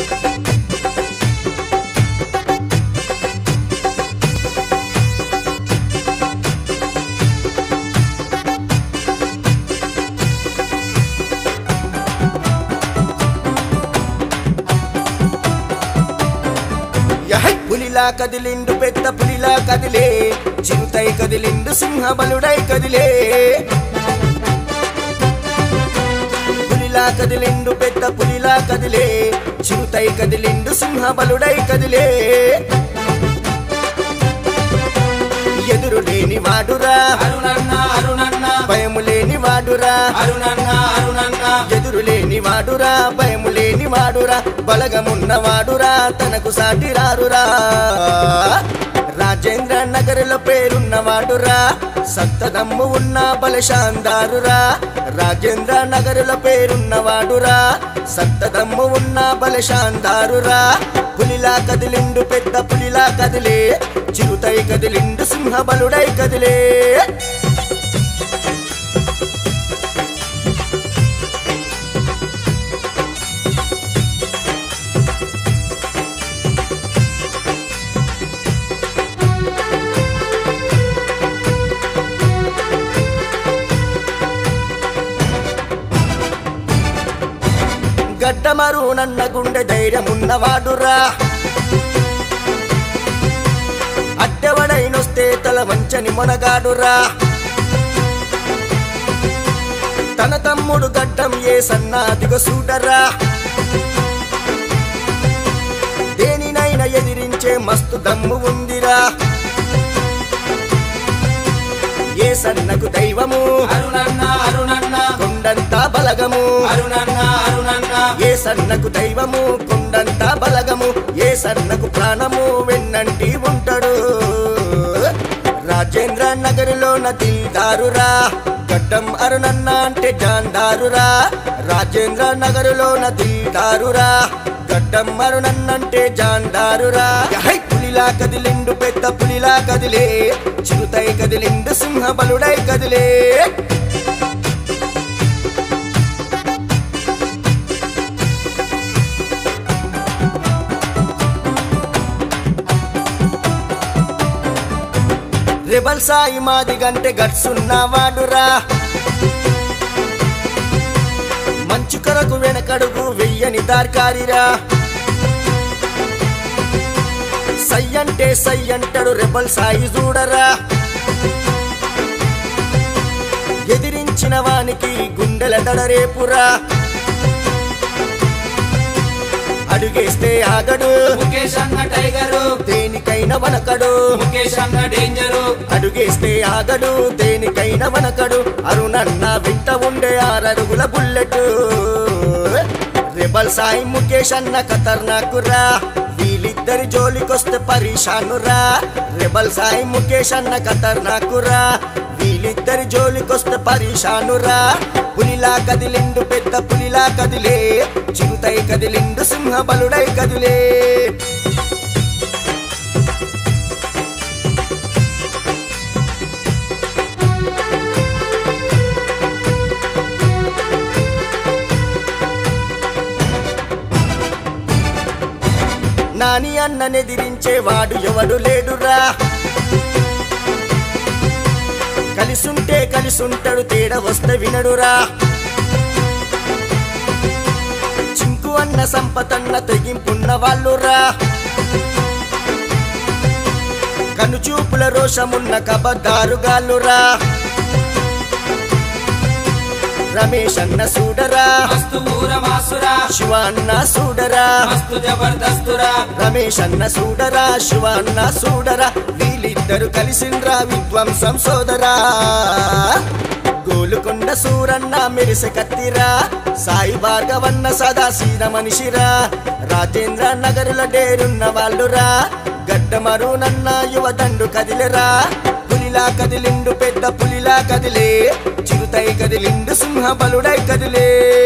యహై పులిలా కదిలిండు పెద్ద పులిలా కదిలే చిరుతై కదిలిండు సింహబలుడై కదిలే పులిలా కదిలిండు పెద్ద పులిలా కదిలే చిరుతై కదిలిండు సింహబలుడై కదిలే ఎదురు లేని వాడురా అరుణన్న అరుణన్న భయము లేని వాడురా అరుణన్న అరుణన్న ఎదురు లేని వాడురా భయము లేని వాడురా బలగమున్న వాడురా తనకు సాటి రారురా రాజేంద్ర నగరులో పేరున్న వాడురా సత్తదమ్ము ఉన్న బలశాందారురా రాజేంద్ర నగరులో పేరున్న వాడురా సత్తదమ్ము ఉన్న బలశాందారురా పులిలా కదిలిండు పెద్ద పులిలా కదిలే చిరుతై కదిలిండు సింహబలుడై కదిలే గడ్డమరు నన్న గుండె ధైర్యమున్నవాడురా అడ్డవడైనొస్తే తల వంచని మొనగాడురా తన తమ్ముడు గడ్డం ఏ సన్నాదిగో సూడరా దేనినైనా ఎదిరించే మస్తు దమ్ము ఉందిరా ఏ సన్నకు దైవము అరుణన్న అరుణన్న కొండంతా బలగము అరుణన్న అరుణన్న ఏ సన్నకు దైవము కొండంతా బలగము ఏ సన్నకు ప్రాణము వెన్నంటి ఉంటాడు రాజేంద్ర నగరులో నదిల్దారురా గడ్డం అరుణన్న అంటే జాందారురా రాజేంద్ర నగరులో నదిల్దారురా గడ్డం అరుణన్నంటే జాందారురా యహై పులిలా కదిలిండు పెద్ద పులిలా కదిలే చిరుతై కదిలిండు సింహ బలుడై కదిలే రెబల్ సాయి మాది గంటే గట్సున్నవాడురా మంచు కొరకు వెనకడుగు వెయ్యని దార్కారిరా సై అంటే సై అంటాడు రెబల్ సాయి చూడరా ఎదిరించిన వానికి గుండెల దడరేపురా అడుగేస్తే ఆగడు ముఖేష్ అన్న టైగరు దేనికైనా వనకడు ముఖేష్ అన్న డేంజరు అడుగేస్తే ఆగడు దేనికైనా వనకడు అరుణన్న వింట ఉండే ఆరరుగుల బుల్లెట్ రెబల్ సాయి ముఖేష్ అన్న ఖతర్నాకురా వీళ్ళిద్దరి జోలికొస్తే పరీషానురా రెబల్ సాయి ముఖేష్ అన్న ఖతర్నాకురా వీళ్ళిద్దరి జోలికొస్తే పరీషానురా పులిలా కదిలిండు పెద్ద పులిలా కదిలే చిరుతై కదిలిండు సింహ బలుడై కదిలే నాని అన్ననెదిరించేవాడు ఎవడు లేడురా కలిసుంటే కలిసుంటాడు తేడా వస్తే వినడురా చింకు అన్న సంపతన్న తెగింపున్న వాళ్ళురా కనుచూపుల రోషమున్న కబద్దారుగాళ్ళురా రమేష్ అన్న సూడరా మస్తు ఊర మాసురా శివ అన్న సూడరా మస్తు జబర్దస్తురా రమేష్ అన్న సూడరా శివ అన్న సూడరా వీళ్ళిద్దరు కలిసిండ్రా విధ్వంసం సోదరా గోలుకొండ సూరన్న మెరిసె కత్తిరా సాయి భార్గవన్న సదా సీద మనిషిరా రాజేంద్ర నగరుల డేరున్న వాళ్ళురా గడ్డమరు నన్న యువదండు కదిలెరా పులిలా కదిలిండు పెద్ద పులిలా కదిలే చిరుతై కదిలిండు సింహ బలుడై కదిలే